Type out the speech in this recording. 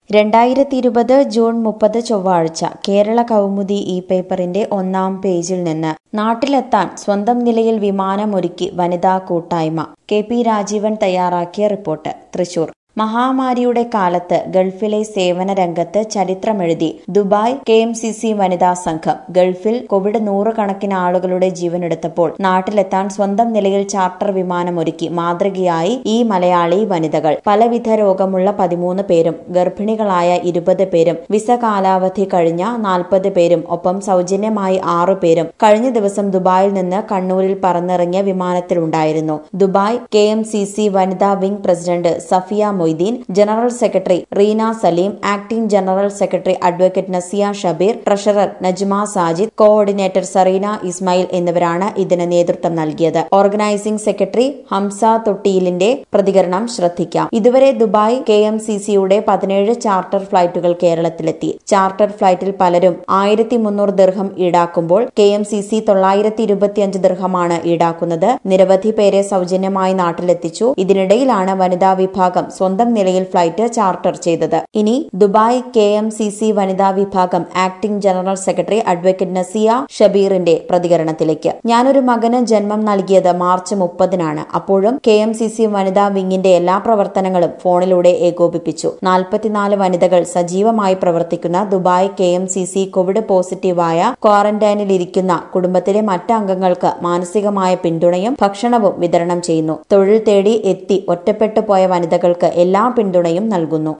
രണ്ടായിരത്തി ഇരുപത് ജൂൺ മുപ്പത് ചൊവ്വാഴ്ച കേരള കൗമുദി ഈ പേപ്പറിന്റെ ഒന്നാം പേജിൽ നിന്ന് നാട്ടിലെത്താൻ സ്വന്തം നിലയിൽ വിമാനമൊരുക്കി വനിതാ കൂട്ടായ്മ കെ പി രാജീവൻ തയ്യാറാക്കിയ റിപ്പോർട്ട് തൃശൂർ മഹാമാരിയുടെ കാലത്ത് ഗൾഫിലെ സേവന രംഗത്ത് ചരിത്രമെഴുതി Dubai K M C C വനിതാ സംഘം ഗൾഫിൽ കോവിഡ് നൂറുകണക്കിന് ആളുകളുടെ ജീവനെടുത്തപ്പോൾ നാട്ടിലെത്താൻ സ്വന്തം നിലയിൽ ചാർട്ടർ വിമാനമൊരുക്കി മാതൃകയായി ഈ മലയാളി വനിതകൾ പലവിധ രോഗമുള്ള പതിമൂന്ന് പേരും ഗർഭിണികളായ ഇരുപത് പേരും വിസ കാലാവധി കഴിഞ്ഞ നാൽപ്പത് പേരും ഒപ്പം സൗജന്യമായി ആറു പേരും കഴിഞ്ഞ ദിവസം ദുബായിൽ നിന്ന് കണ്ണൂരിൽ പറന്നിറങ്ങിയ വിമാനത്തിലുണ്ടായിരുന്നു Dubai K M C C വനിതാ wing president Safiya Moideen general secretary Reena Saleem acting general secretary advocate Nasiya Shabeer treasurer Najma Sajid coordinator Sareena Ismail എന്നിവരാണ് ഇതിന് നേതൃത്വം നൽകിയത് ഓർഗനൈസിംഗ് സെക്രട്ടറി ഹംസ തൊട്ടിയിലിന്റെ പ്രതികരണം ശ്രദ്ധിക്കാം ഇതുവരെ ദുബായ് കെ എം സി സിയുടെ പതിനേഴ് ചാർട്ടർ ഫ്ലൈറ്റുകൾ കേരളത്തിലെത്തി ചാർട്ടർ ഫ്ലൈറ്റിൽ പലരും ആയിരത്തി മുന്നൂറ് ദീർഘം ഈടാക്കുമ്പോൾ കെ എം സി സി തൊള്ളായിരത്തി ഇരുപത്തിയഞ്ച് ദീർഘമാണ് ഈടാക്കുന്നത് നിരവധി പേരെ സൗജന്യമായി നാട്ടിലെത്തിച്ചു ഇതിനിടയിലാണ് വനിതാ വിഭാഗം സ്വന്തം നിലയിൽ ഫ്ലൈറ്റ് ചാർട്ടർ ചെയ്തത് ഇനി Dubai K M C C വനിതാ വിഭാഗം acting general secretary advocate Nasiya ഷബീറിന്റെ പ്രതികരണത്തിലേക്ക് ഞാനൊരു മകന് ജന്മം നൽകിയത് മാർച്ച് മുപ്പതിനാണ് അപ്പോഴും കെ എം സി സി വനിതാ വിങ്ങിന്റെ എല്ലാ പ്രവർത്തനങ്ങളും ഫോണിലൂടെ ഏകോപിപ്പിച്ചു നാൽപ്പത്തിനാല് വനിതകൾ സജീവമായി പ്രവർത്തിക്കുന്ന Dubai K M C C covid പോസിറ്റീവായ ക്വാറന്റൈനിലിരിക്കുന്ന കുടുംബത്തിലെ മറ്റ് അംഗങ്ങൾക്ക് മാനസികമായ പിന്തുണയും ഭക്ഷണവും വിതരണം ചെയ്യുന്നു തൊഴിൽ തേടി എത്തി ഒറ്റപ്പെട്ടു പോയ വനിതകൾക്ക് എല്ലാ പിന്തുണയും നൽകുന്നു